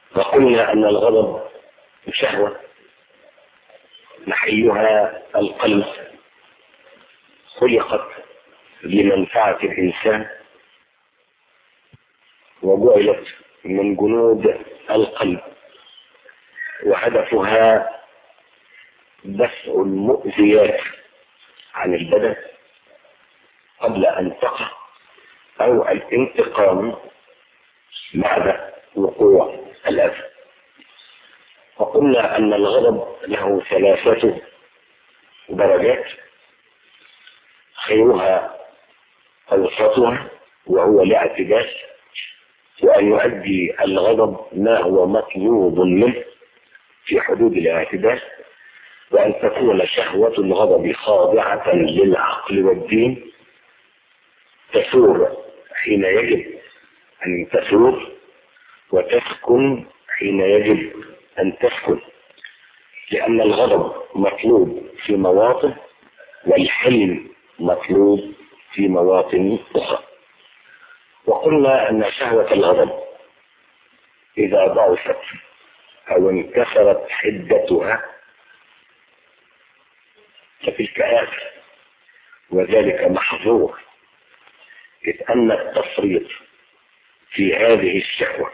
وقلنا أن الغضب شهوة محيها القلب خلقت لمنفعة الإنسان وجعلت من جنود القلب وهدفها دفع المؤذيات عن البدن قبل أن تقع أو الانتقام بعد وقوع الأذى وقلنا أن الغضب له ثلاثة درجات خيرها أوسطها وهو الاعتدال وأن يؤدي الغضب ما هو مطلوب منه في حدود الاعتدال وأن تكون شهوة الغضب خاضعة للعقل والدين تثور حين يجب أن تثور وتسكن حين يجب أن تسكن لأن الغضب مطلوب في مواطن والحلم مطلوب في مواطن أخرى وقلنا أن شهوة الغضب إذا ضعفت أو انكسرت حدتها فتلك آفة وذلك محظور إذ أن التفريط في هذه الشهوة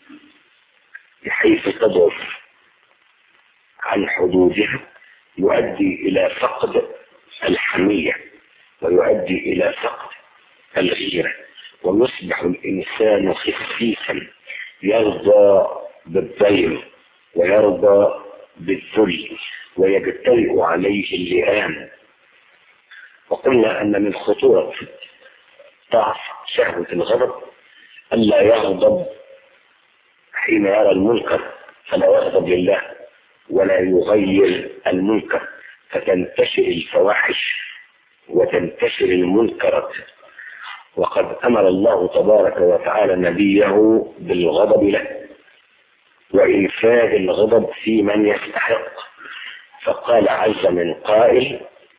بحيث تضعف عن حدودها يؤدي إلى فقد الحمية ويؤدي إلى فقد الغيرة ويصبح الإنسان خفيفا يرضى بالضيم ويرضى بالذل ويجترئ عليه اللئام وقلنا أن من خطورة ضعف شهوة الغضب ألا يغضب حين يرى المنكر فلا يغضب لله ولا يغير المنكر فتنتشر الفواحش وتنتشر المنكرات وقد أمر الله تبارك وتعالى نبيه بالغضب له وإنفاذ الغضب في من يستحق فقال عز من قائل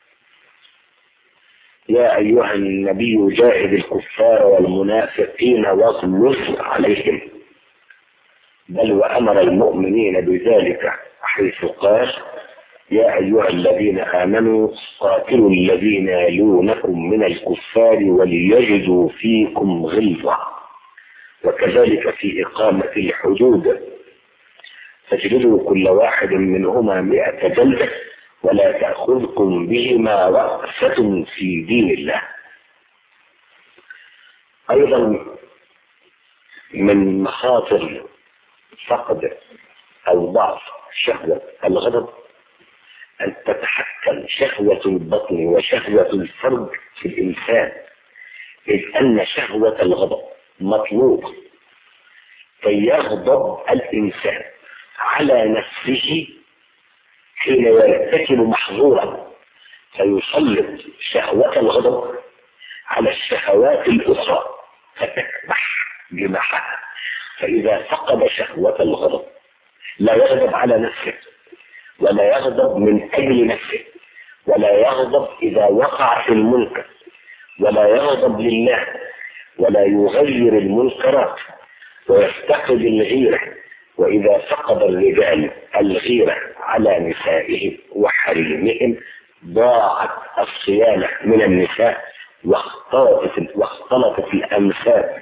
يا أيها النبي جاهد الكفار والمنافقين واغلظ عليهم بل وأمر المؤمنين بذلك حيث قال يا أيها الذين آمنوا قاتلوا الذين يلونكم من الكفار وليجدوا فيكم غلظة وكذلك في إقامة الحدود فاجلدوا كل واحد منهما مئة جلدة ولا تأخذكم بهما رأفة في دين الله أيضا من مخاطر فقد أو ضعف شهوة الغضب أن تتحكم شهوة البطن وشهوة الفرج في الإنسان إذ أن شهوة الغضب مطلوب كي يغضب الإنسان على نفسه حين يرتكب محظورا فيسلط شهوة الغضب على الشهوات الأخرى فتكبح جماحها فإذا فقد شهوة الغضب لا يغضب على نفسه ولا يغضب من أجل نفسه ولا يغضب إذا وقع في المنكر ولا يغضب لله ولا يغير المنكرات ويفتقد الغيرة وإذا فقد الرجال الغيرة على نسائهم وحريمهم ضاعت الصيانة من النساء واختلطت واختلطت الأمثال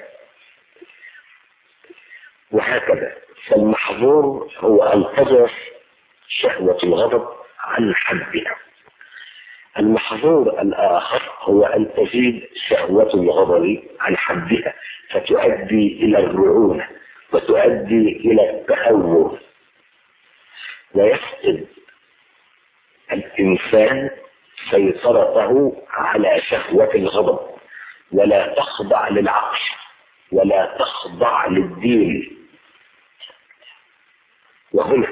وهكذا فالمحظور هو أن تضعف شهوة الغضب عن حدها المحظور الآخر هو أن تزيد شهوة الغضب عن حدها فتؤدي إلى الرعونة وتؤدي إلى التهور ويفقد الإنسان سيطرته على شهوة الغضب ولا تخضع للعقل ولا تخضع للدين وهنا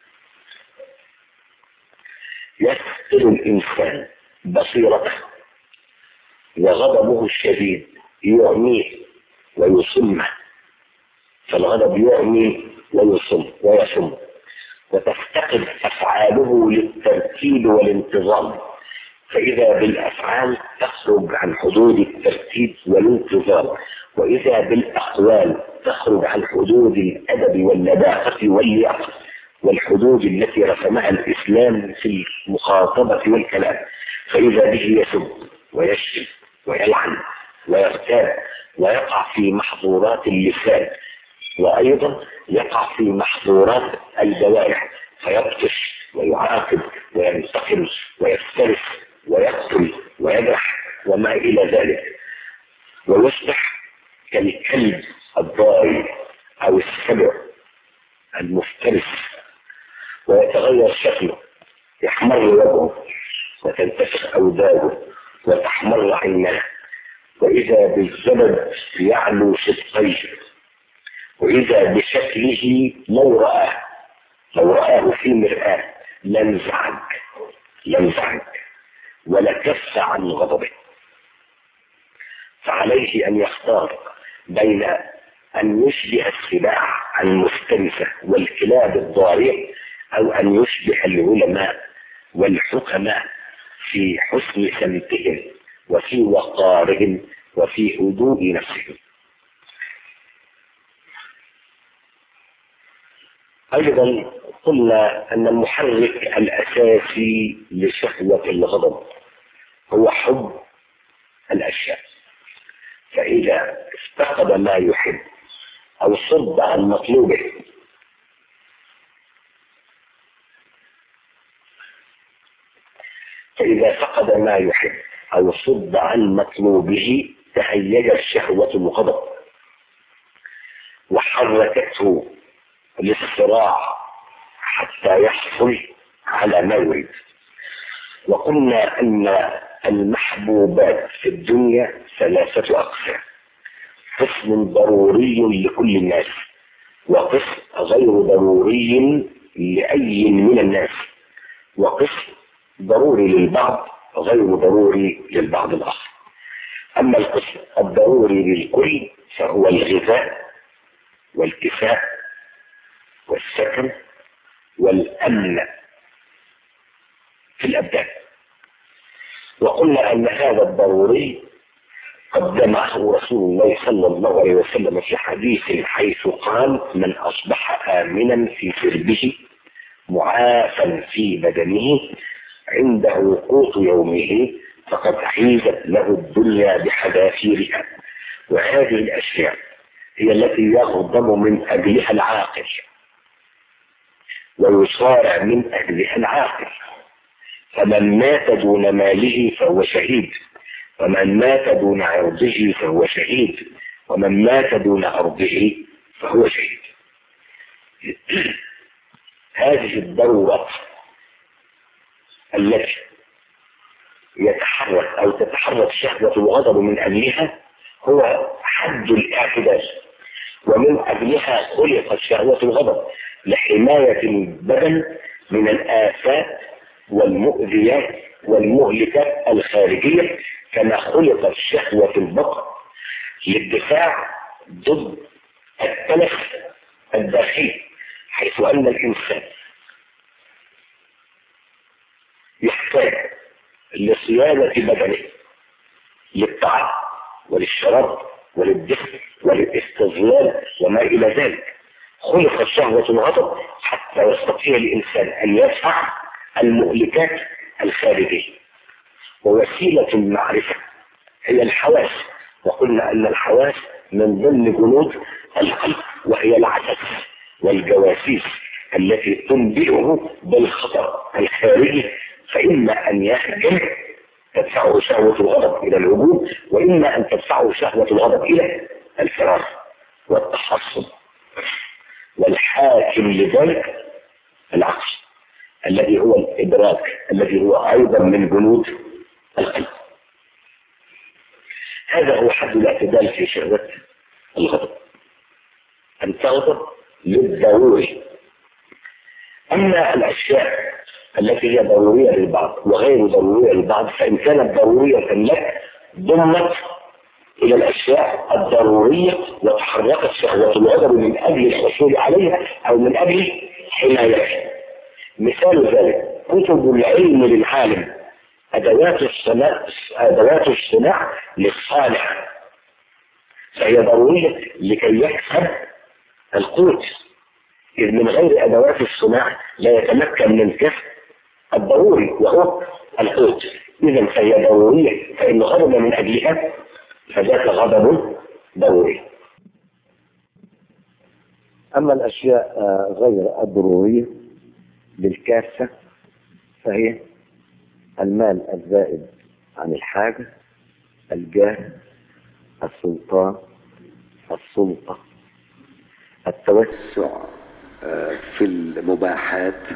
يفقد الإنسان بصيرته وغضبه الشديد يعميه ويصمه فالغضب يعمي ويصم ويصم وتفتقد أفعاله للترتيب والانتظام فإذا بالأفعال تخرج عن حدود الترتيب والانتظام وإذا بالأقوال تخرج عن حدود الأدب واللباقة واللياقة والحدود التي رسمها الإسلام في المخاطبة والكلام فإذا به يسب ويشتم ويلعن ويغتاب ويقع في محظورات اللسان وأيضا يقع في محظورات الجوارح فيبطش ويعاقب وينتقم ويفترس ويقتل ويجرح وما إلى ذلك ويصبح كالكلب الضاري أو السبع المفترس ويتغير شكله يحمر وجهه وتنتفخ أوداده وتحمر عيناه وإذا بالزبد يعلو شدقيه وإذا بشكله لو رآه لو رآه في مرآة لانزعج لانزعج ولكف عن غضبه فعليه أن يختار بين أن يشبه السباع المفترسة والكلاب الضارية أو أن يشبه العلماء والحكماء في حسن سمتهم وفي وقارهم وفي هدوء نفسهم أيضا قلنا أن المحرك الأساسي لشهوة الغضب هو حب الأشياء فإذا افتقد ما يحب أو صد عن مطلوبه فإذا فقد ما يحب أو صد عن مطلوبه تهيجت شهوة الغضب وحركته للصراع حتى يحصل على ما يريد وقلنا أن المحبوبات في الدنيا ثلاثة أقسام قسم ضروري لكل الناس وقسم غير ضروري لأي من الناس وقسم ضروري للبعض غير ضروري للبعض الآخر أما القسم الضروري للكل فهو الغذاء والكفاء والسكن والأمن في الأبدان وقلنا أن هذا الضروري قدمه رسول الله صلى الله عليه وسلم في حديث حيث قال من أصبح آمنا في سربه معافا في بدنه عنده قوت يومه فقد حيزت له الدنيا بحذافيرها وهذه الأشياء هي التي يغضب من أجلها العاقل ويصارع من أجلها العاقل فمن مات دون ماله فهو شهيد ومن مات دون عرضه فهو شهيد ومن مات دون عرضه فهو شهيد هذه الضرورة التي يتحرك أو تتحرك شهوة الغضب من أجلها هو حد الاعتدال ومن أجلها خلقت شهوة الغضب لحماية البدن من الآفات والمؤذيات والمهلكات الخارجية كما خلقت شهوة البطن للدفاع ضد التلف الداخلي حيث أن الإنسان يحتاج لصيانة بدنه للطعام وللشراب وللدفء وللاستظلال وما إلى ذلك خلقت شهوة الغضب حتى يستطيع الإنسان أن يدفع المهلكات الخارجية ووسيلة المعرفة هي الحواس وقلنا أن الحواس من ضمن جنود القلب وهي العدس والجواسيس التي تنبئه بالخطر الخارجي فإما أن يهجم تدفعه شهوة الغضب إلى الهجوم وإما أن تدفعه شهوة الغضب إلى الفرار والتحصن والحاكم لذلك العقل الذي هو الإدراك الذي هو أيضا من جنود القلب هذا هو حد الاعتدال في شهوة الغضب أن تغضب للضروري أما الأشياء التي هي ضرورية للبعض وغير ضرورية للبعض فإن كانت ضرورية لك ضمت إلى الأشياء الضرورية وتحركت شهوة الغضب من أجل الحصول عليها أو من أجل حمايتها مثال ذلك كتب العلم للعالم أدوات الصناع أدوات الصناع للصانع فهي ضرورية لكي يكسب القوت إذ من غير أدوات الصناعة لا يتمكن من كسب الضروري وهو القوت إذا فهي ضرورية فإن غضب من أجلها فذاك غضب ضروري أما الأشياء غير الضرورية بالكافة فهي المال الزائد عن الحاجة الجاه السلطان السلطة التوسع في المباحات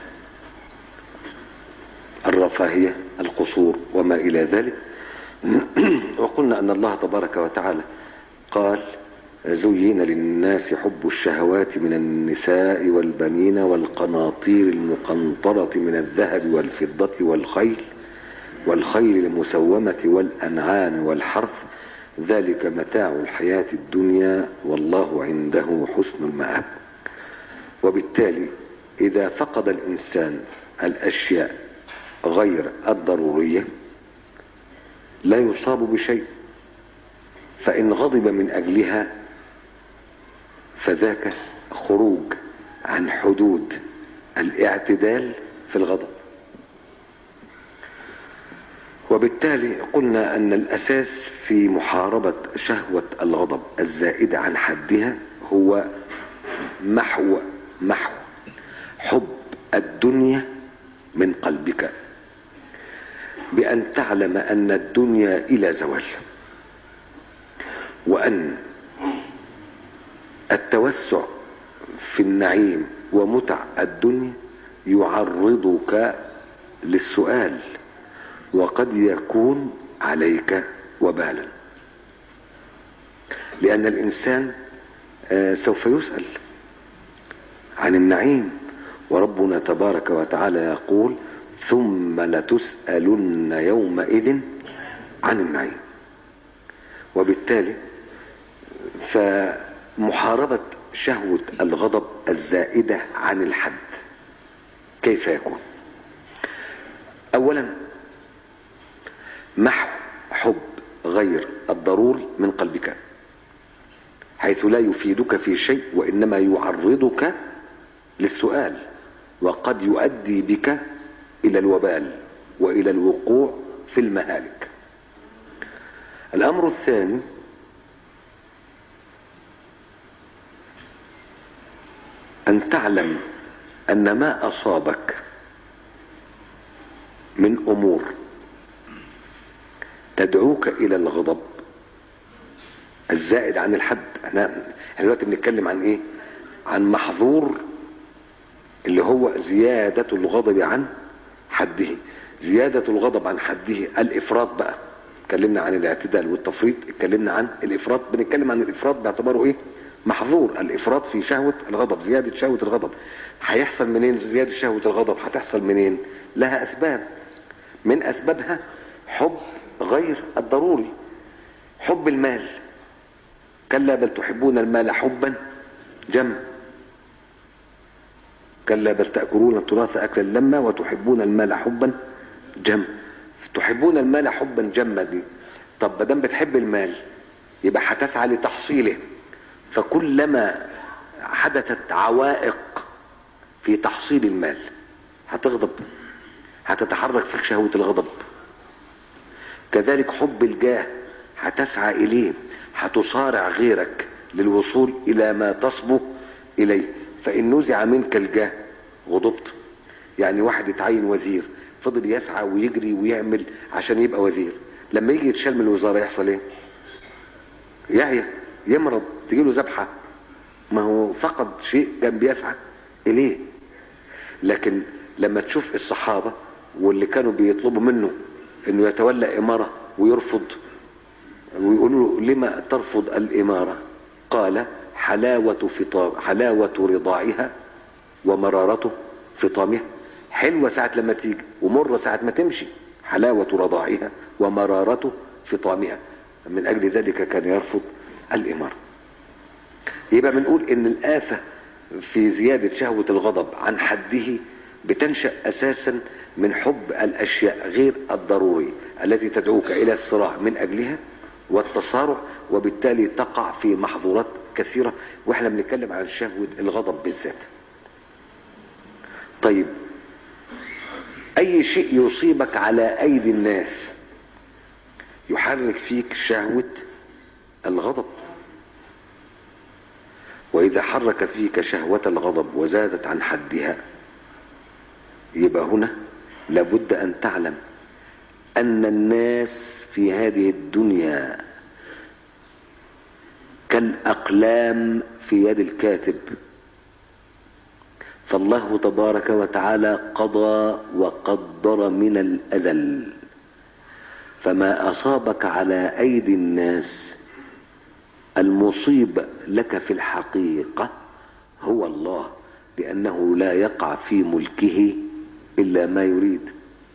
الرفاهية القصور وما إلى ذلك وقلنا أن الله تبارك وتعالى قال زين للناس حب الشهوات من النساء والبنين والقناطير المقنطرة من الذهب والفضة والخيل والخيل المسومة والأنعام والحرث ذلك متاع الحياة الدنيا والله عنده حسن المآب وبالتالي إذا فقد الإنسان الأشياء غير الضرورية لا يصاب بشيء فإن غضب من أجلها فذاك خروج عن حدود الاعتدال في الغضب وبالتالي قلنا أن الأساس في محاربة شهوة الغضب الزائدة عن حدها هو محو محو حب الدنيا من قلبك بأن تعلم أن الدنيا إلى زوال وأن التوسع في النعيم ومتع الدنيا يعرضك للسؤال وقد يكون عليك وبالا لأن الإنسان سوف يسأل عن النعيم وربنا تبارك وتعالى يقول ثم لتسألن يومئذ عن النعيم وبالتالي فمحاربة شهوة الغضب الزائدة عن الحد كيف يكون أولا محو حب غير الضروري من قلبك حيث لا يفيدك في شيء وإنما يعرضك للسؤال وقد يؤدي بك إلى الوبال وإلى الوقوع في المهالك الأمر الثاني أن تعلم أن ما أصابك من أمور تدعوك إلى الغضب الزائد عن الحد احنا احنا دلوقتي بنتكلم عن ايه عن محظور اللي هو زيادة الغضب عن حده زيادة الغضب عن حده الإفراط بقى اتكلمنا عن الاعتدال والتفريط اتكلمنا عن الإفراط بنتكلم عن الإفراط باعتباره ايه محظور الإفراط في شهوة الغضب زيادة شهوة الغضب هيحصل منين زيادة شهوة الغضب هتحصل منين لها أسباب من أسبابها حب غير الضروري حب المال كلا بل تحبون المال حبا جما كلا بل تأكلون التراث أكلا لما وتحبون المال حبا جما تحبون المال حبا جما دي طب ما دام بتحب المال يبقى هتسعى لتحصيله فكلما حدثت عوائق في تحصيل المال هتغضب هتتحرك فيك شهوة الغضب كذلك حب الجاه هتسعى إليه هتصارع غيرك للوصول إلى ما تصبو إليه فإن نزع منك الجاه غضبت يعني واحد اتعين وزير فضل يسعى ويجري ويعمل عشان يبقى وزير لما يجي يتشال من الوزارة يحصل ايه يعيا يمرض تجيله ذبحة ما هو فقد شيء كان بيسعى إليه لكن لما تشوف الصحابة واللي كانوا بيطلبوا منه انه يتولى إمارة ويرفض ويقولوا له لما ترفض الإمارة قال حلاوة فطام حلاوة رضاعها ومرارة فطامها حلوة ساعة لما تيجي ومرة ساعة ما تمشي حلاوة رضاعها ومرارة فطامها من أجل ذلك كان يرفض الإمارة يبقى بنقول إن الآفة في زيادة شهوة الغضب عن حده بتنشأ أساسا من حب الأشياء غير الضرورية التي تدعوك إلى الصراع من أجلها والتصارع وبالتالي تقع في محظورات كثيرة واحنا بنتكلم عن شهوة الغضب بالذات طيب اي شيء يصيبك على ايدي الناس يحرك فيك شهوة الغضب واذا حرك فيك شهوة الغضب وزادت عن حدها يبقى هنا لابد ان تعلم ان الناس في هذه الدنيا كالاقلام في يد الكاتب فالله تبارك وتعالى قضى وقدر من الازل فما اصابك على ايدي الناس المصيب لك في الحقيقه هو الله لانه لا يقع في ملكه الا ما يريد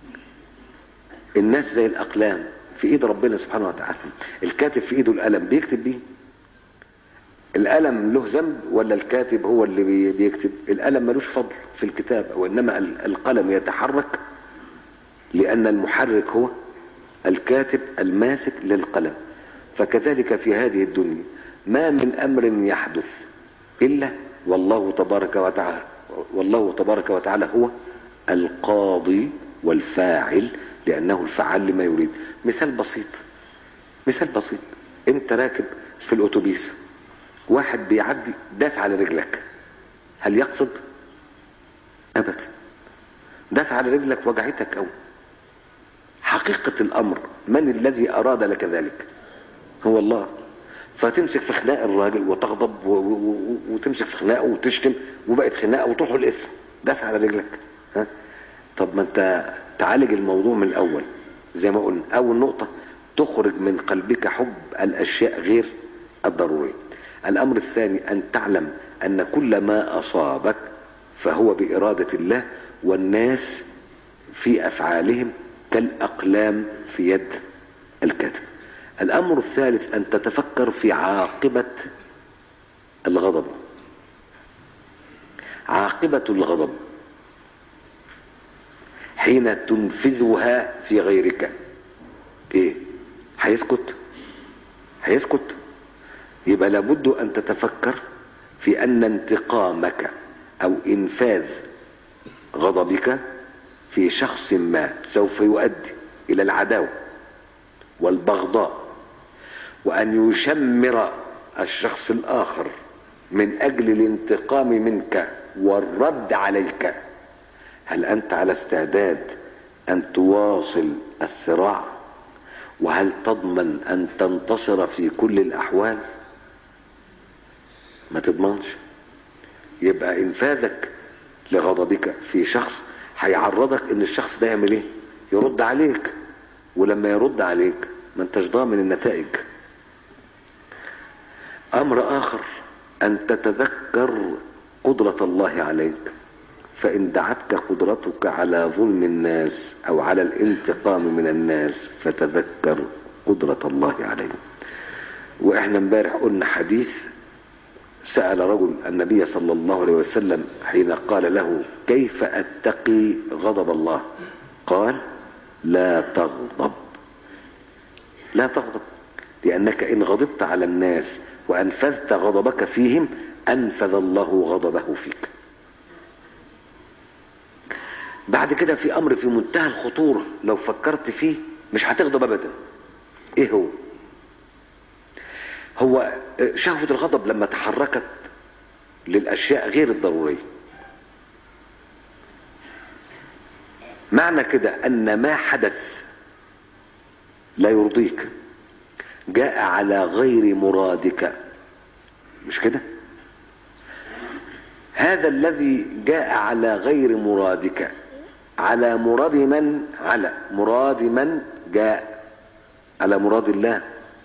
الناس زي الاقلام في ايد ربنا سبحانه وتعالى الكاتب في ايده القلم بيكتب بيه القلم له ذنب ولا الكاتب هو اللي بي- بيكتب القلم ملوش فضل في الكتاب وانما ال- القلم يتحرك لان المحرك هو الكاتب الماسك للقلم فكذلك في هذه الدنيا ما من امر يحدث الا والله تبارك وتعالى والله تبارك وتعالى هو القاضي والفاعل لانه الفعال لما يريد مثال بسيط مثال بسيط انت راكب في الاتوبيس واحد بيعدي داس على رجلك هل يقصد ابدا داس على رجلك وجعتك او حقيقة الامر من الذي اراد لك ذلك هو الله فتمسك في خناق الراجل وتغضب و- و- و- وتمسك في خناقه وتشتم وبقت خناقه وتروحوا الاسم داس على رجلك ها طب ما انت تعالج الموضوع من الاول زي ما قلنا اول نقطه تخرج من قلبك حب الاشياء غير الضروريه الامر الثاني ان تعلم ان كل ما اصابك فهو باراده الله والناس في افعالهم كالاقلام في يد الكاتب الامر الثالث ان تتفكر في عاقبه الغضب عاقبه الغضب حين تنفذها في غيرك ايه هيسكت هيسكت يبقى لابد ان تتفكر في ان انتقامك او انفاذ غضبك في شخص ما سوف يؤدي الى العداوه والبغضاء وان يشمر الشخص الاخر من اجل الانتقام منك والرد عليك هل انت على استعداد ان تواصل الصراع وهل تضمن ان تنتصر في كل الاحوال ما تضمنش يبقى انفاذك لغضبك في شخص هيعرضك ان الشخص ده يعمل ايه يرد عليك ولما يرد عليك ما انتش ضامن النتائج امر اخر ان تتذكر قدرة الله عليك فان دعتك قدرتك على ظلم الناس او على الانتقام من الناس فتذكر قدرة الله عليك واحنا امبارح قلنا حديث سأل رجل النبي صلى الله عليه وسلم حين قال له كيف أتقي غضب الله قال لا تغضب لا تغضب لأنك إن غضبت على الناس وأنفذت غضبك فيهم أنفذ الله غضبه فيك بعد كده في أمر في منتهى الخطورة لو فكرت فيه مش هتغضب أبدا إيه هو هو شهوة الغضب لما تحركت للأشياء غير الضرورية معنى كده أن ما حدث لا يرضيك جاء على غير مرادك مش كده هذا الذي جاء على غير مرادك على مراد من على مراد من جاء على مراد الله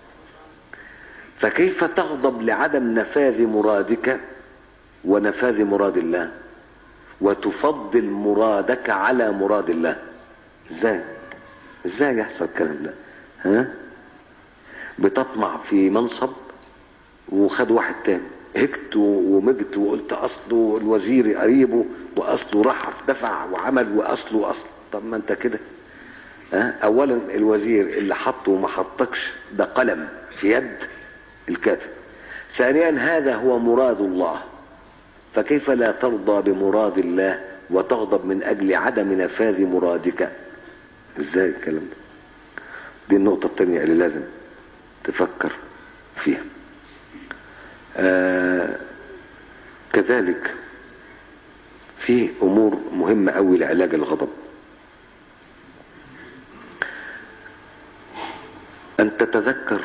فكيف تغضب لعدم نفاذ مرادك ونفاذ مراد الله وتفضل مرادك على مراد الله ازاي ازاي يحصل الكلام ده ها بتطمع في منصب وخد واحد تاني هكت ومجت وقلت اصله الوزير قريبه واصله راح دفع وعمل واصله اصل طب ما انت كده ها اولا الوزير اللي حطه وما حطكش ده قلم في يد الكاتب ثانيا هذا هو مراد الله فكيف لا ترضى بمراد الله وتغضب من اجل عدم نفاذ مرادك ازاي الكلام ده دي النقطة التانية اللي لازم تفكر فيها آه كذلك في امور مهمة قوي لعلاج الغضب ان تتذكر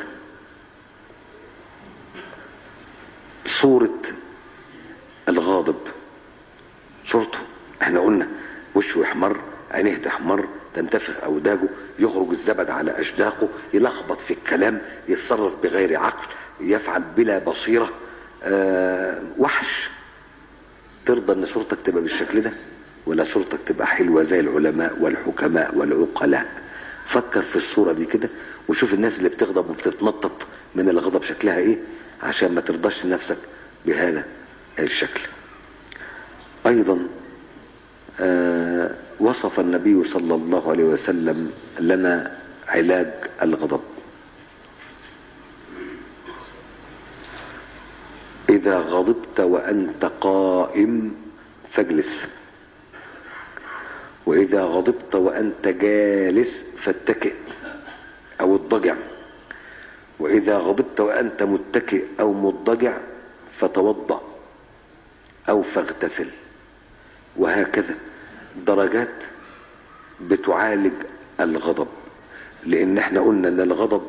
صورة الغاضب صورته احنا قلنا وشه يحمر عينيه تحمر تنتفخ اوداجه يخرج الزبد على اشداقه يلخبط في الكلام يتصرف بغير عقل يفعل بلا بصيرة آه وحش ترضى ان صورتك تبقى بالشكل ده ولا صورتك تبقى حلوة زي العلماء والحكماء والعقلاء فكر في الصورة دي كده وشوف الناس اللي بتغضب وبتتنطط من الغضب شكلها ايه عشان ما ترضاش نفسك بهذا الشكل ايضا آه وصف النبي صلى الله عليه وسلم لنا علاج الغضب اذا غضبت وانت قائم فاجلس واذا غضبت وانت جالس فاتكئ او اضطجع واذا غضبت وانت متكئ او مضطجع فتوضا او فاغتسل وهكذا درجات بتعالج الغضب لان احنا قلنا ان الغضب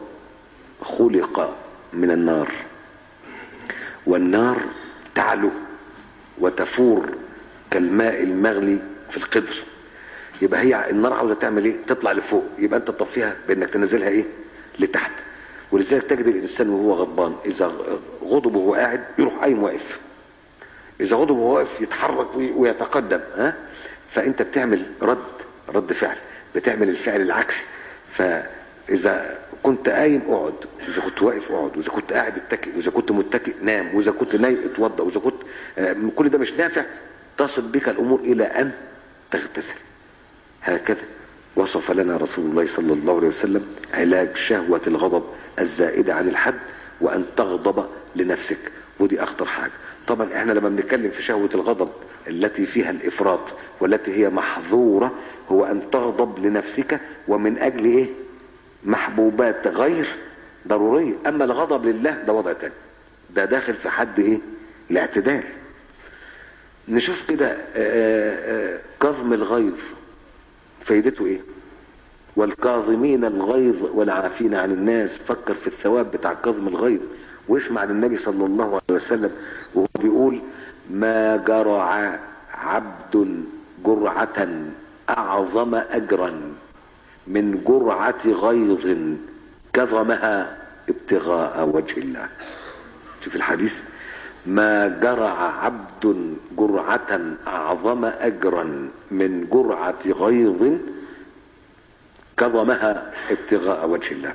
خلق من النار والنار تعلو وتفور كالماء المغلي في القدر يبقى هي النار عاوزه تعمل ايه تطلع لفوق يبقى انت تطفيها بانك تنزلها ايه لتحت ولذلك تجد الانسان وهو غضبان اذا غضب وهو قاعد يروح قايم واقف اذا غضب وهو واقف يتحرك ويتقدم ها فانت بتعمل رد رد فعل بتعمل الفعل العكسي فاذا كنت قايم اقعد واذا كنت واقف اقعد واذا كنت قاعد اتكئ واذا كنت متكئ نام واذا كنت نايم اتوضا واذا كنت كل ده مش نافع تصل بك الامور الى ان تغتسل هكذا وصف لنا رسول الله صلى الله عليه وسلم علاج شهوة الغضب الزائدة عن الحد وأن تغضب لنفسك ودي أخطر حاجة طبعا احنا لما بنتكلم في شهوة الغضب التي فيها الإفراط والتي هي محظورة هو أن تغضب لنفسك ومن أجل إيه محبوبات غير ضرورية أما الغضب لله ده وضع تاني ده داخل في حد إيه الاعتدال نشوف كده كظم الغيظ فايدته ايه والكاظمين الغيظ والعافين عن الناس فكر في الثواب بتاع كظم الغيظ واسمع للنبي صلى الله عليه وسلم وهو بيقول ما جرع عبد جرعة أعظم أجرا من جرعة غيظ كظمها ابتغاء وجه الله شوف الحديث ما جرع عبد جرعة أعظم أجرا من جرعة غيظ كظمها ابتغاء وجه الله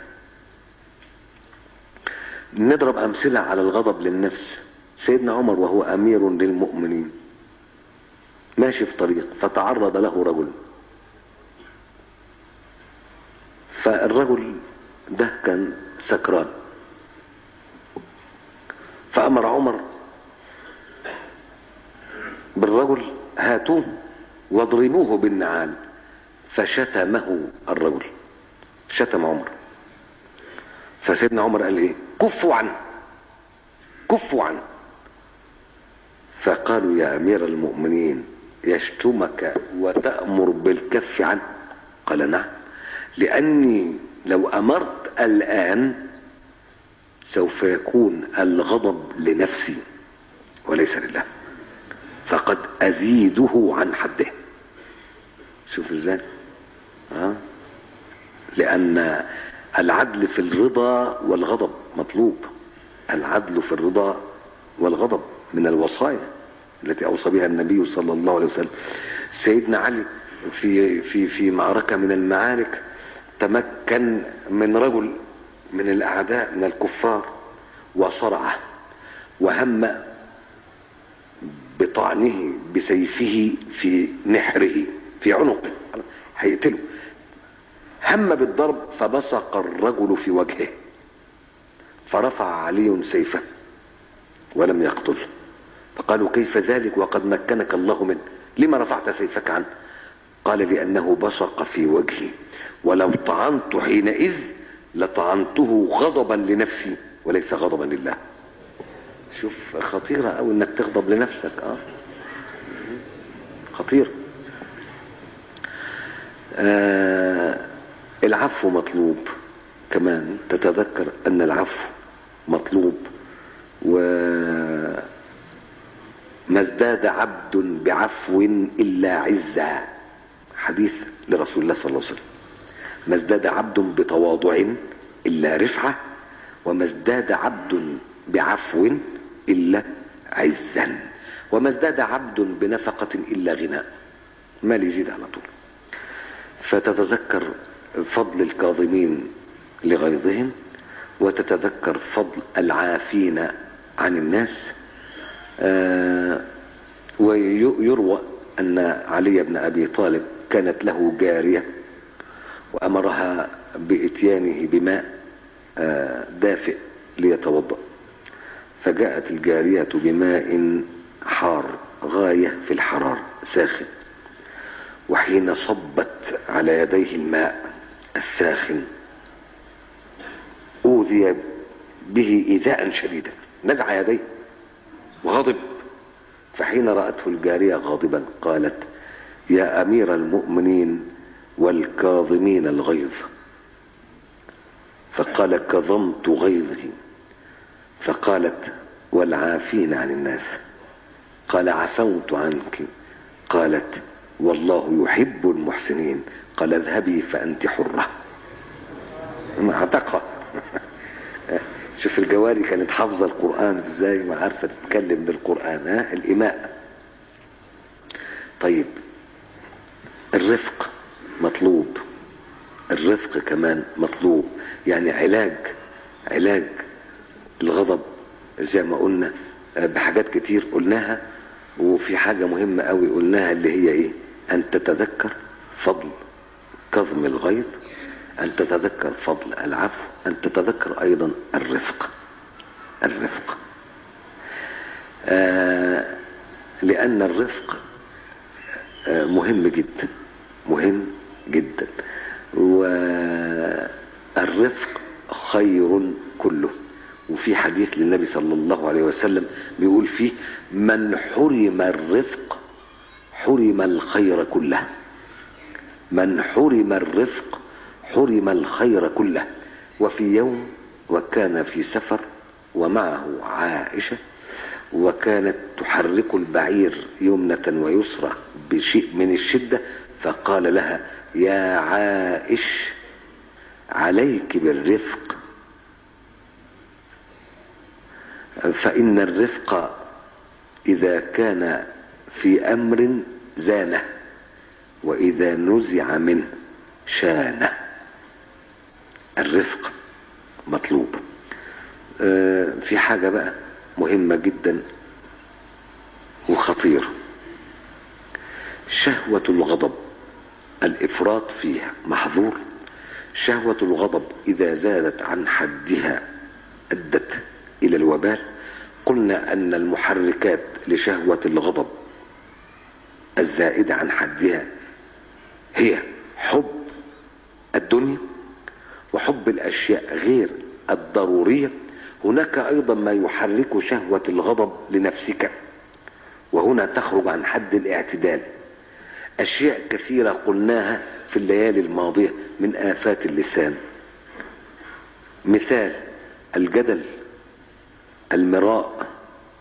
نضرب أمثلة على الغضب للنفس سيدنا عمر وهو أمير للمؤمنين ماشي في طريق فتعرض له رجل فالرجل ده كان سكران فأمر عمر بالرجل هاتوه واضربوه بالنعال فشتمه الرجل شتم عمر فسيدنا عمر قال ايه كفوا عنه كفوا عنه فقالوا يا امير المؤمنين يشتمك وتأمر بالكف عنه قال نعم لاني لو امرت الان سوف يكون الغضب لنفسي وليس لله فقد ازيده عن حده شوف ازاي ها لان العدل في الرضا والغضب مطلوب العدل في الرضا والغضب من الوصايا التي اوصى بها النبي صلى الله عليه وسلم سيدنا علي في في في معركه من المعارك تمكن من رجل من الاعداء من الكفار وصرعه وهم بطعنه بسيفه في نحره في عنقه هيقتله هم بالضرب فبصق الرجل في وجهه فرفع علي سيفه ولم يقتله فقالوا كيف ذلك وقد مكنك الله منه لما رفعت سيفك عنه قال لأنه بصق في وجهي ولو طعنت حينئذ لطعنته غضبا لنفسي وليس غضبا لله شوف خطيرة أو انك تغضب لنفسك اه خطير آه العفو مطلوب كمان تتذكر ان العفو مطلوب وما ازداد عبد بعفو الا عزا حديث لرسول الله صلى الله عليه وسلم ما ازداد عبد بتواضع الا رفعه وما ازداد عبد بعفو الا عزا وما ازداد عبد بنفقه الا غنى ما يزيد على طول فتتذكر فضل الكاظمين لغيظهم وتتذكر فضل العافين عن الناس آه ويروى أن علي بن أبي طالب كانت له جارية وأمرها بإتيانه بماء آه دافئ ليتوضأ فجاءت الجارية بماء حار غاية في الحرارة ساخن وحين صبت على يديه الماء الساخن أوذي به إيذاء شديدا نزع يديه وغضب فحين رأته الجارية غاضبا قالت يا أمير المؤمنين والكاظمين الغيظ فقال كظمت غيظي فقالت والعافين عن الناس قال عفوت عنك قالت والله يحب المحسنين قال اذهبي فأنت حرة اعتقها شوف الجواري كانت حافظة القرآن ازاي ما عارفة تتكلم بالقرآن ها الإماء طيب الرفق مطلوب الرفق كمان مطلوب يعني علاج علاج الغضب زي ما قلنا بحاجات كتير قلناها وفي حاجة مهمة قوي قلناها اللي هي ايه ان تتذكر فضل كظم الغيظ ان تتذكر فضل العفو ان تتذكر ايضا الرفق الرفق آه لان الرفق آه مهم جدا مهم جدا والرفق خير كله وفي حديث للنبي صلى الله عليه وسلم بيقول فيه من حرم الرفق حرم الخير كله من حرم الرفق حرم الخير كله وفي يوم وكان في سفر ومعه عائشة وكانت تحرك البعير يمنة ويسرى بشيء من الشدة فقال لها يا عائش عليك بالرفق فإن الرفق إذا كان في أمر زانه وإذا نزع منه شانه الرفق مطلوب في حاجة بقى مهمة جدا وخطيرة شهوة الغضب الإفراط فيها محظور شهوة الغضب إذا زادت عن حدها أدت إلى الوبال قلنا أن المحركات لشهوة الغضب الزائدة عن حدها هي حب الدنيا وحب الأشياء غير الضرورية هناك أيضا ما يحرك شهوة الغضب لنفسك وهنا تخرج عن حد الاعتدال أشياء كثيرة قلناها في الليالي الماضية من آفات اللسان مثال الجدل المراء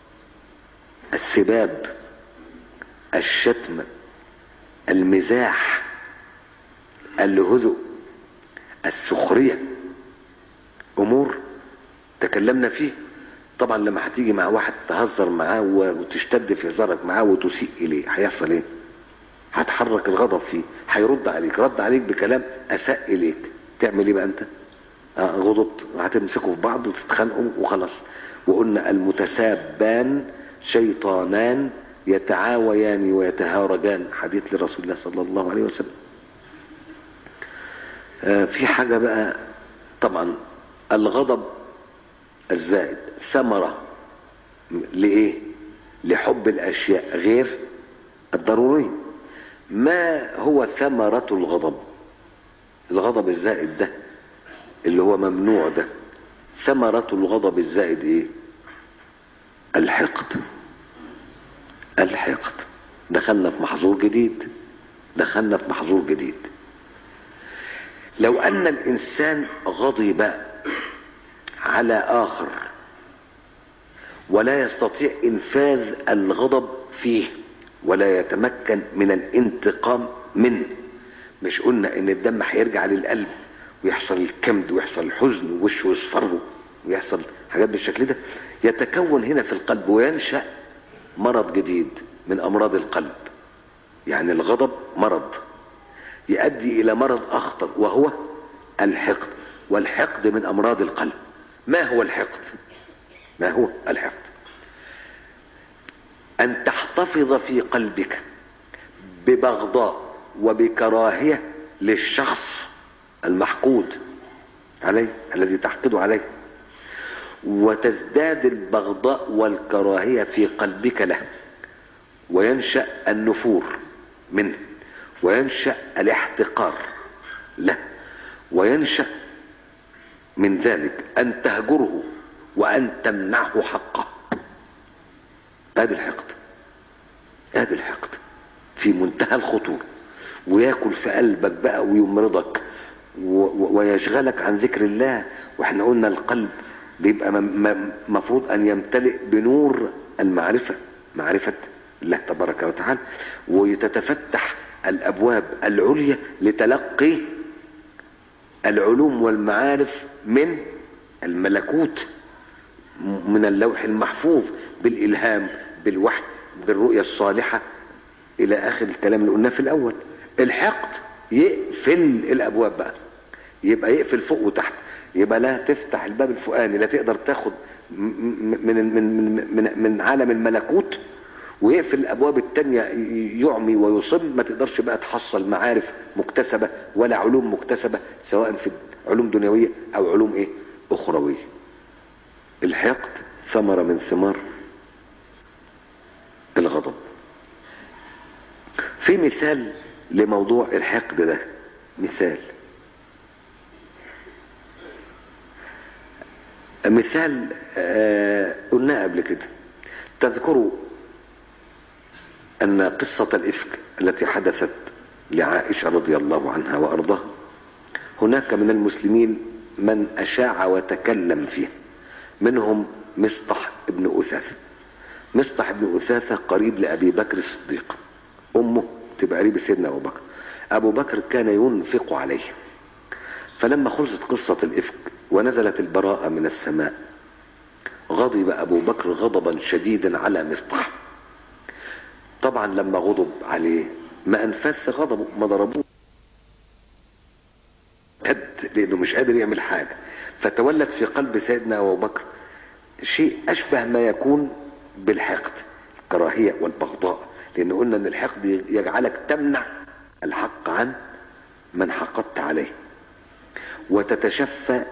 السباب الشتم المزاح الهزء السخرية أمور تكلمنا فيه طبعا لما هتيجي مع واحد تهزر معاه وتشتد في هزارك معاه وتسيء إليه هيحصل إيه؟ هتحرك الغضب فيه هيرد عليك رد عليك بكلام أساء إليك تعمل إيه بقى أنت؟ آه غضبت هتمسكوا في بعض وتتخانقوا وخلاص وقلنا المتسابان شيطانان يتعاويان ويتهارجان حديث لرسول الله صلى الله عليه وسلم آه، في حاجة بقى طبعا الغضب الزائد ثمرة لإيه لحب الأشياء غير الضرورية ما هو ثمرة الغضب الغضب الزائد ده اللي هو ممنوع ده ثمرة الغضب الزائد ايه الحقد الحقد دخلنا في محظور جديد دخلنا في محظور جديد لو ان الانسان غضب على اخر ولا يستطيع انفاذ الغضب فيه ولا يتمكن من الانتقام منه مش قلنا ان الدم هيرجع للقلب ويحصل الكمد ويحصل الحزن ووشه يصفر ويحصل حاجات بالشكل ده يتكون هنا في القلب وينشأ مرض جديد من امراض القلب يعني الغضب مرض يؤدي الى مرض اخطر وهو الحقد والحقد من امراض القلب ما هو الحقد ما هو الحقد ان تحتفظ في قلبك ببغضاء وبكراهيه للشخص المحقود عليه الذي تحقد عليه وتزداد البغضاء والكراهيه في قلبك له وينشا النفور منه وينشا الاحتقار له وينشا من ذلك ان تهجره وان تمنعه حقه ادي الحقد ادي الحقد في منتهى الخطوره وياكل في قلبك بقى ويمرضك ويشغلك عن ذكر الله واحنا قلنا القلب بيبقى مفروض ان يمتلئ بنور المعرفه معرفه الله تبارك وتعالى وتتفتح الابواب العليا لتلقي العلوم والمعارف من الملكوت من اللوح المحفوظ بالالهام بالوحي بالرؤيه الصالحه الى اخر الكلام اللي قلناه في الاول الحقد يقفل الابواب بقى يبقى يقفل فوق وتحت يبقى لا تفتح الباب الفوقاني لا تقدر تاخد من من من من, من عالم الملكوت ويقفل الابواب التانية يعمي ويصم ما تقدرش بقى تحصل معارف مكتسبة ولا علوم مكتسبة سواء في علوم دنيوية او علوم ايه اخروية الحقد ثمرة من ثمار الغضب في مثال لموضوع الحقد ده مثال مثال آه قلناه قبل كده تذكروا أن قصة الإفك التي حدثت لعائشة رضي الله عنها وأرضاها هناك من المسلمين من أشاع وتكلم فيه منهم مصطح ابن أثاثة مصطح ابن أثاثة قريب لأبي بكر الصديق أمه تبقى قريب سيدنا أبو بكر أبو بكر كان ينفق عليه فلما خلصت قصة الإفك ونزلت البراءة من السماء غضب أبو بكر غضبا شديدا على مصطح طبعا لما غضب عليه ما أنفث غضبه ما ضربوه هد لأنه مش قادر يعمل حاجة فتولد في قلب سيدنا أبو بكر شيء أشبه ما يكون بالحقد الكراهية والبغضاء لأن قلنا أن الحقد يجعلك تمنع الحق عن من حقدت عليه وتتشفى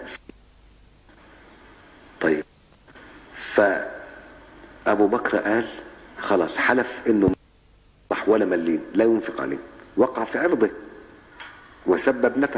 طيب فأبو بكر قال خلاص حلف انه صح ولا مليم لا ينفق عليه وقع في عرضه وسب ابنته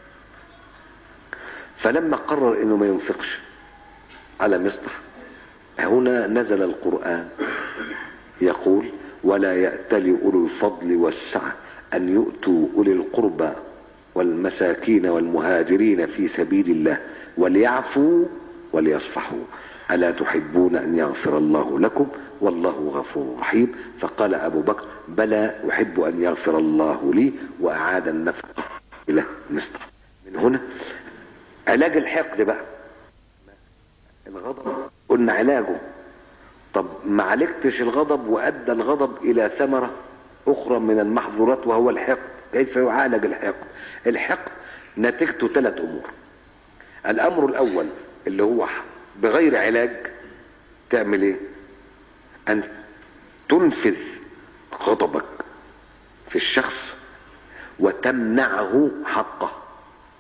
فلما قرر انه ما ينفقش على مصطح هنا نزل القرآن يقول ولا يأتل أولو الفضل والسعة أن يؤتوا أولي القربى والمساكين والمهاجرين في سبيل الله وليعفوا وليصفحوا ألا تحبون أن يغفر الله لكم والله غفور رحيم فقال أبو بكر بلى أحب أن يغفر الله لي وأعاد النفقة إلى مصر من هنا علاج الحقد بقى الغضب قلنا علاجه طب ما عالجتش الغضب وأدى الغضب إلى ثمرة أخرى من المحظورات وهو الحقد كيف يعالج الحقد الحقد نتيجته ثلاث أمور الأمر الأول اللي هو بغير علاج تعمل ايه ان تنفذ غضبك في الشخص وتمنعه حقه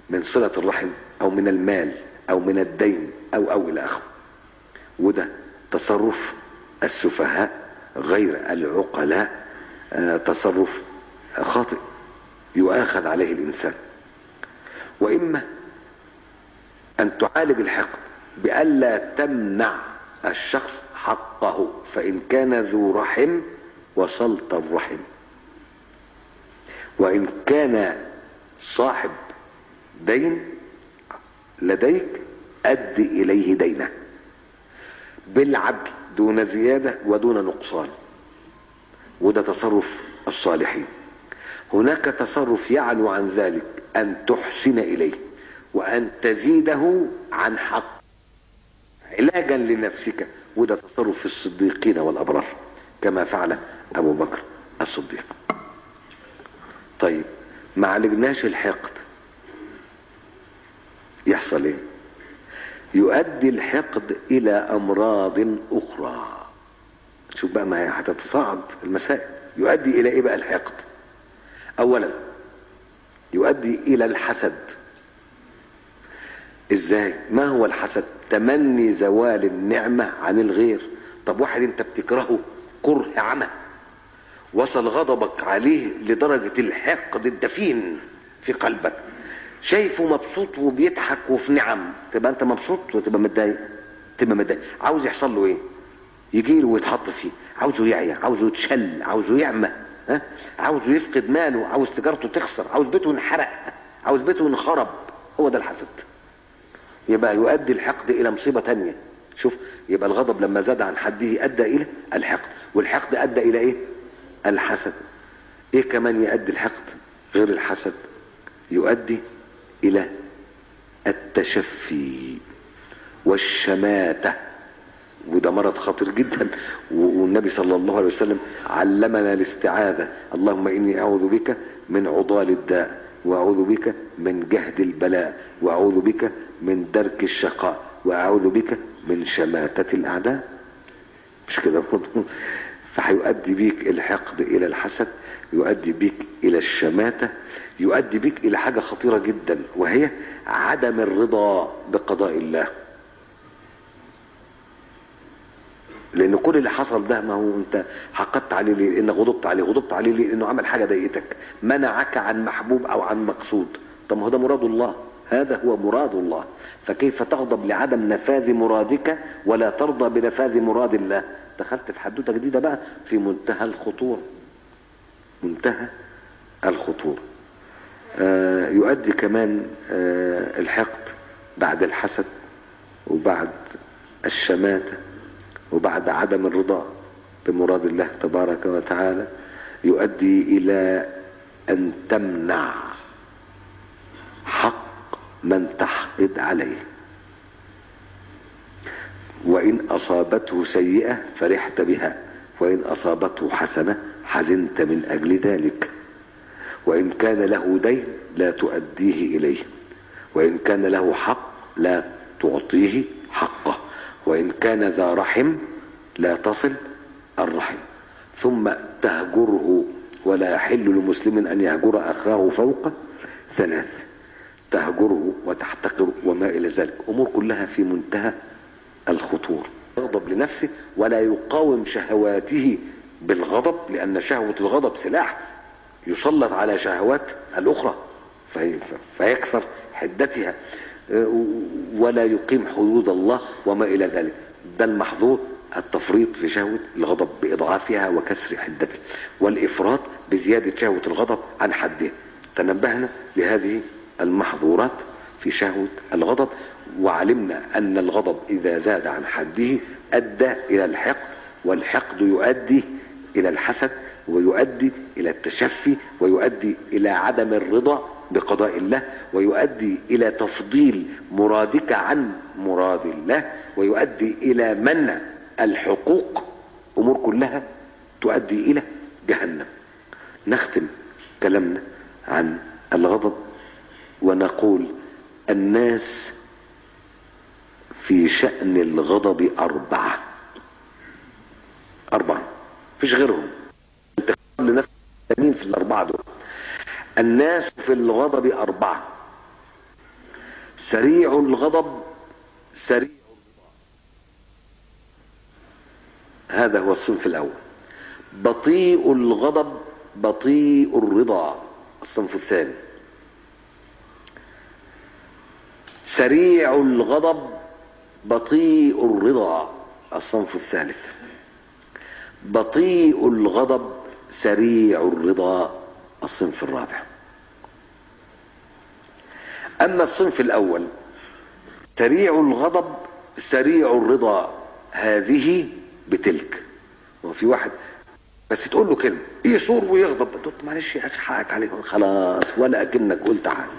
من صلة الرحم او من المال او من الدين او او الى اخره وده تصرف السفهاء غير العقلاء آه، تصرف خاطئ يؤاخذ عليه الانسان واما ان تعالج الحقد بألا تمنع الشخص حقه فإن كان ذو رحم وصلت الرحم وإن كان صاحب دين لديك أد إليه دينه بالعدل دون زيادة ودون نقصان وده تصرف الصالحين هناك تصرف يعلو عن ذلك أن تحسن إليه وأن تزيده عن حق علاجا لنفسك وده تصرف الصديقين والأبرار كما فعل أبو بكر الصديق طيب ما عالجناش الحقد يحصل ايه يؤدي الحقد الى امراض اخرى شوف بقى ما هي هتتصاعد المسائل يؤدي الى ايه بقى الحقد اولا يؤدي الى الحسد ازاي ما هو الحسد تمني زوال النعمة عن الغير طب واحد انت بتكرهه كره عمى وصل غضبك عليه لدرجة الحقد الدفين في قلبك شايفه مبسوط وبيضحك وفي نعم تبقى انت مبسوط وتبقى متضايق تبقى متضايق عاوز يحصل له ايه يجي له ويتحط فيه عاوزه يعيا عاوزه يتشل عاوزه يعمى ها عاوزه يفقد ماله عاوز تجارته تخسر عاوز بيته ينحرق عاوز بيته ينخرب هو ده الحسد يبقى يؤدي الحقد الى مصيبة تانية شوف يبقى الغضب لما زاد عن حده ادى الى الحقد والحقد ادى الى ايه الحسد ايه كمان يؤدي الحقد غير الحسد يؤدي الى التشفي والشماتة وده مرض خطير جدا والنبي صلى الله عليه وسلم علمنا الاستعاذة اللهم إني أعوذ بك من عضال الداء وأعوذ بك من جهد البلاء وأعوذ بك من درك الشقاء وأعوذ بك من شماتة الأعداء مش كده برضه فهيؤدي بيك الحقد إلى الحسد يؤدي بيك إلى الشماتة يؤدي بيك إلى حاجة خطيرة جدا وهي عدم الرضا بقضاء الله لان كل اللي حصل ده ما هو انت حقدت عليه ليه لان غضبت عليه غضبت عليه ليه لانه عمل حاجه ضايقتك منعك عن محبوب او عن مقصود طب ما هو ده مراد الله هذا هو مراد الله فكيف تغضب لعدم نفاذ مرادك ولا ترضى بنفاذ مراد الله دخلت في حدوته جديده بقى في منتهى الخطوره منتهى الخطوره آه يؤدي كمان آه الحقد بعد الحسد وبعد الشماته وبعد عدم الرضا بمراد الله تبارك وتعالى يؤدي الى ان تمنع حق من تحقد عليه وان اصابته سيئه فرحت بها وان اصابته حسنه حزنت من اجل ذلك وان كان له دين لا تؤديه اليه وان كان له حق لا تعطيه حقه وإن كان ذا رحم لا تصل الرحم ثم تهجره ولا يحل لمسلم أن يهجر أخاه فوق ثلاث تهجره وتحتقره وما إلى ذلك أمور كلها في منتهى الخطور يغضب لنفسه ولا يقاوم شهواته بالغضب لأن شهوة الغضب سلاح يسلط على شهوات الأخرى في فيكسر حدتها ولا يقيم حدود الله وما إلى ذلك ده المحظور التفريط في شهوة الغضب بإضعافها وكسر حدتها والإفراط بزيادة شهوة الغضب عن حدها تنبهنا لهذه المحظورات في شهوة الغضب وعلمنا أن الغضب إذا زاد عن حده أدى إلى الحقد والحقد يؤدي إلى الحسد ويؤدي إلى التشفي ويؤدي إلى عدم الرضا بقضاء الله ويؤدي الى تفضيل مرادك عن مراد الله ويؤدي الى منع الحقوق امور كلها تؤدي الى جهنم نختم كلامنا عن الغضب ونقول الناس في شأن الغضب أربعة أربعة فيش غيرهم انت لنفسك مين في الأربعة دول الناس في الغضب أربعة سريع الغضب سريع الرضا هذا هو الصنف الأول بطيء الغضب بطيء الرضا الصنف الثاني سريع الغضب بطيء الرضا الصنف الثالث بطيء الغضب سريع الرضا الصنف الرابع أما الصنف الأول سريع الغضب سريع الرضا هذه بتلك وفي واحد بس تقول له كلمة يصور ويغضب تقول له معلش يا أخي حقك عليك خلاص ولا أكنك قلت حاجة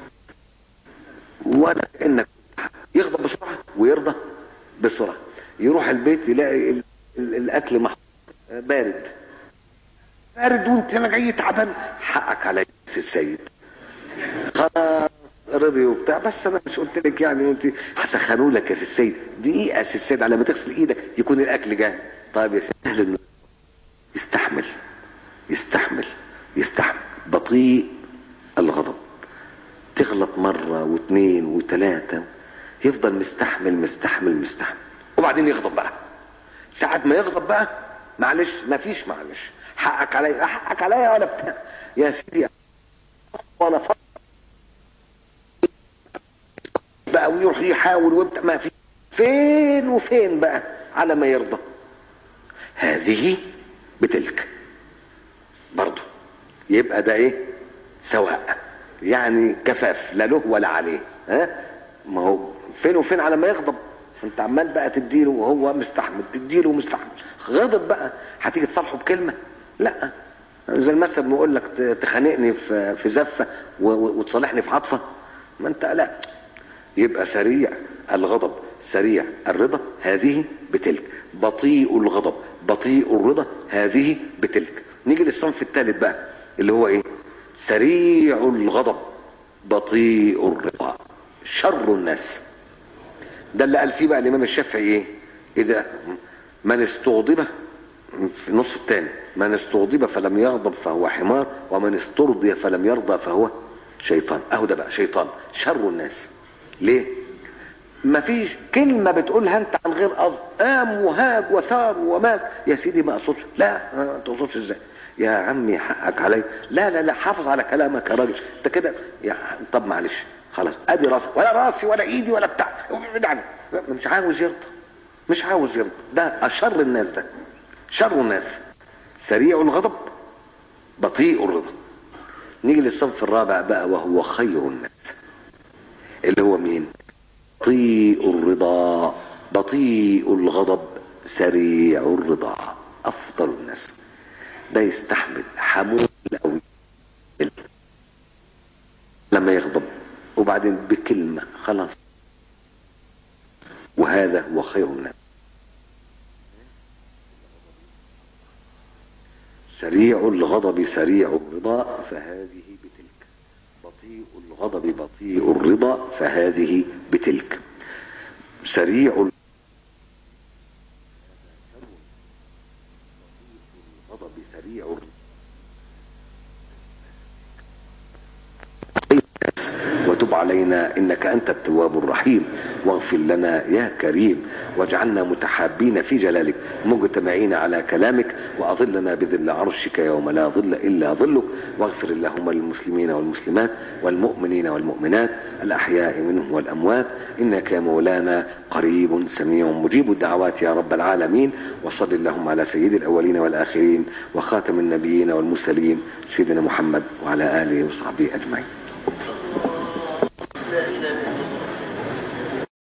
ولا كأنك يغضب بسرعة ويرضى بسرعة يروح البيت يلاقي ال- ال- الأكل محطوط بارد بارد وانت انا جاي تعبان حقك عليا يا سي السيد خلاص رضي وبتاع بس انا مش قلت لك يعني انت هسخنوا لك يا سي السيد دقيقه يا سي السيد على ما تغسل ايدك يكون الاكل جاهز طيب يا سيدي سهل انه يستحمل يستحمل يستحمل بطيء الغضب تغلط مرة واثنين وثلاثة يفضل مستحمل مستحمل مستحمل وبعدين يغضب بقى ساعة ما يغضب بقى معلش ما فيش معلش حقك عليا حقك عليا ولا بتاع يا سيدي ولا فرق بقى ويروح يحاول وبتاع ما في فين وفين بقى على ما يرضى هذه بتلك برضه يبقى ده ايه سواء يعني كفاف لا له ولا عليه ها ما هو فين وفين على ما يغضب انت عمال بقى تديله وهو مستحمل تديله ومستحمل غضب بقى هتيجي تصالحه بكلمه لا زي المثل بيقول لك ت- تخانقني في في زفه و- و- وتصالحني في عطفه ما انت لا يبقى سريع الغضب سريع الرضا هذه بتلك بطيء الغضب بطيء الرضا هذه بتلك نيجي للصنف الثالث بقى اللي هو ايه سريع الغضب بطيء الرضا شر الناس ده اللي قال فيه بقى الامام الشافعي ايه اذا من استغضب في النص الثاني من استغضب فلم يغضب فهو حمار ومن استرضي فلم يرضى فهو شيطان اهو ده بقى شيطان شر الناس ليه ما فيش كلمة بتقولها انت عن غير قصد قام وهاج وثار ومات يا سيدي ما اقصدش لا ما تقصدش ازاي يا عمي حقك علي لا لا لا حافظ على كلامك يا راجل انت كده يا طب معلش خلاص ادي راسي ولا راسي ولا ايدي ولا بتاع ابعد عني مش عاوز يرضى مش عاوز يرضى ده اشر الناس ده شر الناس سريع الغضب بطيء الرضا نيجي للصنف الرابع بقى وهو خير الناس اللي هو مين بطيء الرضا بطيء الغضب سريع الرضا افضل الناس ده يستحمل حمول قوي لما يغضب وبعدين بكلمة خلاص وهذا هو خير الناس سريع الغضب سريع الرضا فهذه بتلك بطيء الغضب بطيء الرضا فهذه بتلك سريع الغضب سريع الرضا وتب علينا انك انت التواب الرحيم واغفر لنا يا كريم واجعلنا متحابين في جلالك مجتمعين على كلامك واظلنا بذل عرشك يوم لا ظل الا ظلك واغفر اللهم للمسلمين والمسلمات والمؤمنين والمؤمنات الاحياء منهم والاموات انك يا مولانا قريب سميع مجيب الدعوات يا رب العالمين وصل اللهم على سيد الاولين والاخرين وخاتم النبيين والمرسلين سيدنا محمد وعلى اله وصحبه اجمعين لا إله إلا